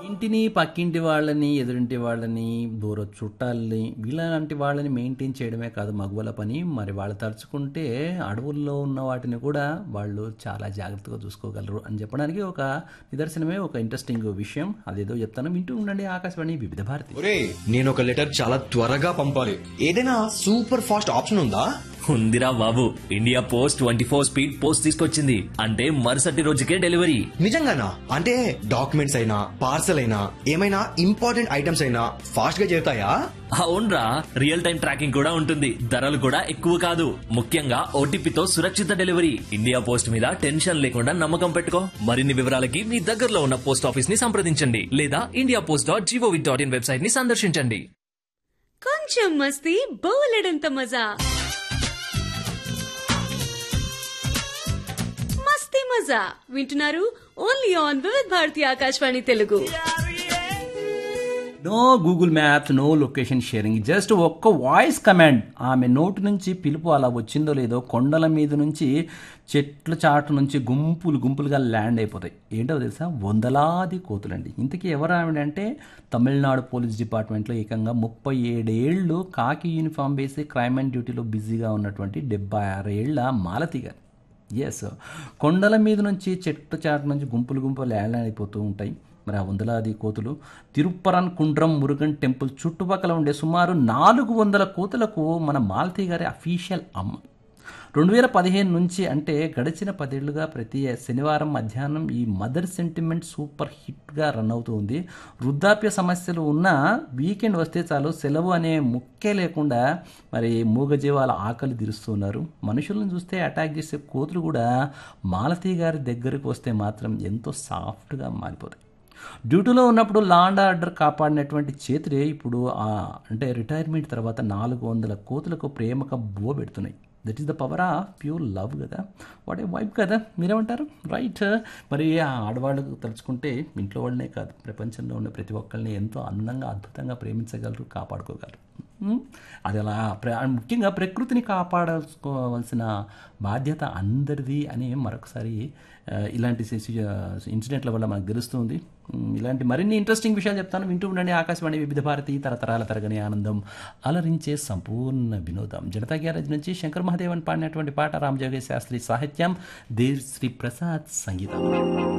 ఇంటిని పక్కింటి వాళ్ళని ఎదురింటి వాళ్ళని దూర చుట్టాలని వీళ్ళలాంటి వాళ్ళని మెయింటైన్ చేయడమే కాదు మగవాళ్ళ పని మరి వాళ్ళు తలుచుకుంటే అడవుల్లో ఉన్న వాటిని కూడా వాళ్ళు చాలా జాగ్రత్తగా చూసుకోగలరు అని చెప్పడానికి ఒక నిదర్శనమే ఒక ఇంట్రెస్టింగ్ విషయం అదేదో చెప్తాను వింటూ ఉండండి ఆకాశవాణి వివిధ భారతి ఒరే నేను ఒక లెటర్ చాలా త్వరగా పంపాలి ఏదైనా సూపర్ ఫాస్ట్ ఆప్షన్ ఉందా ఉందిరా బాబు India post twenty four speed post తీసుకొచ్చింది అంటే మరుసటి రోజుకే డెలివరీ నిజంగానా అంటే డాక్యుమెంట్స్ అయినా పార్సల్ అయినా ఏమైనా ఇంపార్టెంట్ ఐటమ్స్ అయినా ఫాస్ట్ గా చేరుతాయా అవునరా రియల్ టైం ట్రాకింగ్ కూడా ఉంటుంది ధరలు కూడా ఎక్కువ కాదు ముఖ్యంగా ఓటీపీతో సురక్షిత డెలివరీ ఇండియా పోస్ట్ మీద టెన్షన్ లేకుండా నమ్మకం పెట్టుకో మరిన్ని వివరాలకి మీ దగ్గరలో ఉన్న పోస్ట్ ఆఫీస్ ని సంప్రదించండి లేదా India post dot G O V dot in website ని సందర్శించండి కొంచెం మస్తీ బోలెడంత మజా మస్తీ మజా వింటున్నారు only on Vividh Bharati Akashvani Telugu no Google maps no location sharing just ఒక్క వాయిస్ కమాండ్ ఆమె నోటి నుంచి పిలుపు అలా వచ్చిందో లేదో కొండల మీద నుంచి చెట్ల చాటు నుంచి గుంపులు గుంపులుగా ల్యాండ్ అయిపోతాయి ఏంటో తెలుసా వందలాది కోతులండి ఇంతకీ ఎవరు ఆవిడంటే తమిళనాడు పోలీస్ డిపార్ట్మెంట్లో ఏకంగా ముప్పై ఏడేళ్ళు కాకి యూనిఫామ్ వేసి క్రైమ్ అండ్ డ్యూటీలో బిజీగా ఉన్నటువంటి డెబ్బై ఆరేళ్ల మాలతి గారు ఎస్ కొండల మీద నుంచి చెట్టు చాటు నుంచి గుంపులు గుంపులు అయిపోతూ ఉంటాయి మరి ఆ వందలాది కోతులు తిరుప్పరన్ కుండ్రం మురుగన్ టెంపుల్ చుట్టుపక్కల ఉండే సుమారు నాలుగు వందల కోతులకు మన మాలతీ గారి అఫీషియల్ అమ్మ రెండు వేల పదిహేను నుంచి అంటే గడిచిన పదేళ్లుగా ప్రతి శనివారం మధ్యాహ్నం ఈ మదర్ సెంటిమెంట్ సూపర్ హిట్గా రన్ అవుతుంది వృద్ధాప్య సమస్యలు ఉన్న వీకెండ్ వస్తే చాలు సెలవు అనే ముక్కే లేకుండా మరి మూగజీవాల ఆకలి తీరుస్తున్నారు మనుషులను చూస్తే అటాక్ చేసే కోతులు కూడా మాలతీ గారి దగ్గరికి వస్తే మాత్రం ఎంతో సాఫ్ట్గా మారిపోతాయి డ్యూటీలో ఉన్నప్పుడు లా అండ్ ఆర్డర్ కాపాడినటువంటి చేతులే ఇప్పుడు ఆ అంటే రిటైర్మెంట్ తర్వాత నాలుగు వందల కోతులకు ప్రేమక బువ పెడుతున్నాయి that is the power of pure love కదా వాట్ ఏ వైబ్ కదా మీరేమంటారు రైట్ మరి ఆ ఆడవాళ్ళు తలుచుకుంటే ఇంట్లో వాళ్ళనే కాదు ప్రపంచంలో ఉన్న ప్రతి ఒక్కరిని ఎంతో అందంగా అద్భుతంగా ప్రేమించగలరు కాపాడుకోగలరు ఉమ్, అది అలా ప్ర ముఖ్యంగా ప్రకృతిని కాపాడుకోవాల్సిన బాధ్యత అందరిది అని మరొకసారి ఆ, ఇలాంటి ఇన్సిడెంట్ల వల్ల మనకు తెలుస్తుంది ఉమ్, ఇలాంటి మరిన్ని ఇంట్రెస్టింగ్ విషయాలు చెప్తాను వింటూ ఉండండి ఆకాశవాణి వివిధ భారతి తరతరాల తరగని ఆనందం అలరించే సంపూర్ణ వినోదం జనతా గ్యారేజ్ నుంచి శంకర్ మహాదేవన్ పాడినటువంటి పాట రామజోగి శాస్త్రి సాహిత్యం దేవ్ శ్రీ ప్రసాద్ సంగీతం